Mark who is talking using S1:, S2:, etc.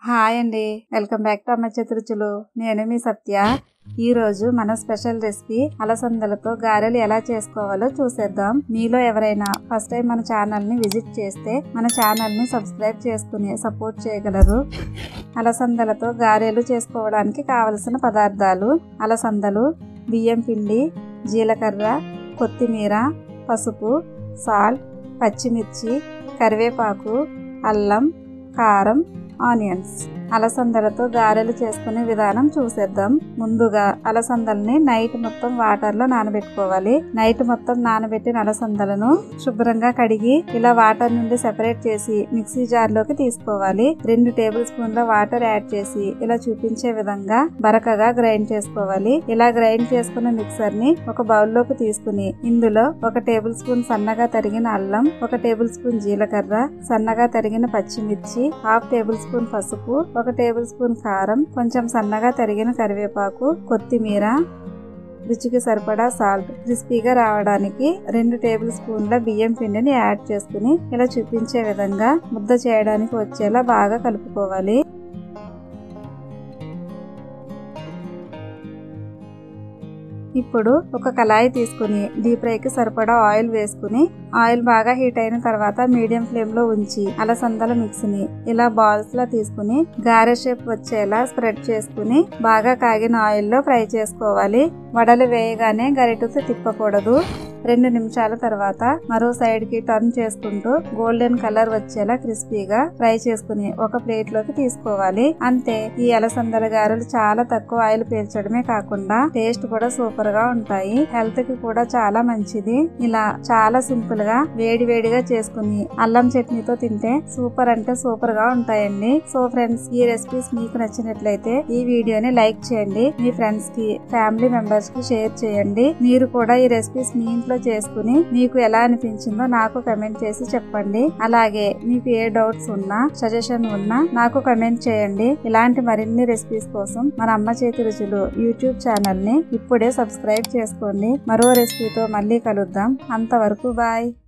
S1: hi అండి welcome back to అమ్మ చతురుచులు నేను మీ సత్య ఈ రోజు మన స్పెషల్ రెసిపీ అలసందలతో గారెలు ఎలా చేసుకోవాలో చూసేద్దాం మీలో ఎవరైనా ఫస్ట్ టైం మన ఛానల్ ని విజిట్ చేస్తే మన ఛానల్ ని సబ్స్క్రైబ్ చేసుకుని సపోర్ట్ చేయగలరు అలసందలతో గారెలు చేసుకోవడానికి కావలసిన పదార్థాలు అలసందలు బియ్యం పిండి జీలకర్ర కొత్తిమీర పసుపు సాల్ట్ పచ్చిమిర్చి కరివేపాకు అల్లం కారం ఆనియన్స్ అలసందలతో గారెలు చేసుకునే విధానం చూసేద్దాం ముందుగా అలసందల్ని నైట్ మొత్తం వాటర్ లో నానబెట్టుకోవాలి నైట్ మొత్తం నానబెట్టిన అలసందలను శుభ్రంగా కడిగి ఇలా వాటర్ నుండి సెపరేట్ చేసి మిక్సీ జార్ లోకి తీసుకోవాలి రెండు టేబుల్ స్పూన్ల వాటర్ యాడ్ చేసి ఇలా చూపించే విధంగా బరకగా గ్రైండ్ చేసుకోవాలి ఇలా గ్రైండ్ చేసుకున్న మిక్సర్ ని ఒక బౌల్ లోకి తీసుకుని ఇందులో ఒక టేబుల్ స్పూన్ సన్నగా తరిగిన అల్లం ఒక టేబుల్ స్పూన్ జీలకర్ర సన్నగా తరిగిన పచ్చిమిర్చి హాఫ్ టేబుల్ స్పూన్ పసుపు ఒక టేబుల్ స్పూన్ కారం కొంచెం సన్నగా తరిగిన కరివేపాకు కొత్తిమీర రుచికి సరిపడా సాల్ట్ క్రిస్పీగా రావడానికి రెండు టేబుల్ స్పూన్ల బియ్యం పిండిని యాడ్ చేసుకుని ఇలా చూపించే విధంగా ముద్ద చేయడానికి వచ్చేలా బాగా కలుపుకోవాలి ఇప్పుడు ఒక కళాయి తీసుకుని డీప్ ఫ్రైకి సరిపడా ఆయిల్ వేసుకుని ఆయిల్ బాగా హీట్ అయిన తర్వాత మీడియం ఫ్లేమ్ లో ఉంచి అలసందల మిక్స్ ని ఇలా బాల్స్ లా తీసుకుని గారె షేప్ వచ్చేలా స్ప్రెడ్ చేసుకుని బాగా కాగిన ఆయిల్ లో ఫ్రై చేసుకోవాలి వడలు వేయగానే గరిటతో తిప్పకూడదు రెండు నిమిషాల తర్వాత మరో సైడ్ కి టర్న్ చేసుకుంటూ గోల్డెన్ కలర్ వచ్చేలా క్రిస్పీగా ఫ్రై చేసుకుని ఒక ప్లేట్ లోకి తీసుకోవాలి అంతే ఈ అలసందల గారెలు చాలా తక్కువ ఆయిల్ పీల్చడమే కాకుండా టేస్ట్ కూడా సూపర్ గా ఉంటాయి హెల్త్ కి కూడా చాలా మంచిది ఇలా చాలా సింపుల్ గా వేడి వేడిగా చేసుకుని అల్లం చట్నీతో తింటే సూపర్ అంటే సూపర్ గా ఉంటాయండి సో ఫ్రెండ్స్ ఈ రెసిపీస్ మీకు నచ్చినట్లయితే ఈ వీడియోని లైక్ చేయండి మీ ఫ్రెండ్స్ కి ఫ్యామిలీ మెంబర్స్ కి షేర్ చేయండి మీరు కూడా ఈ రెసిపీస్ మీ ఇంట్లో చేసుకుని మీకు ఎలా అనిపించిందో నాకు కమెంట్ చేసి చెప్పండి అలాగే మీకు ఏ డౌట్స్ ఉన్నా సజెషన్ ఉన్నా నాకు కమెంట్ చేయండి ఇలాంటి మరిన్ని రెసిపీస్ కోసం మన అమ్మ చేతి రుచులు యూట్యూబ్ ఛానల్ ని ఇప్పుడే సబ్స్క్రైబ్ చేసుకోండి మరో రెసిపీతో మళ్ళీ కలుద్దాం అంతవరకు బాయ్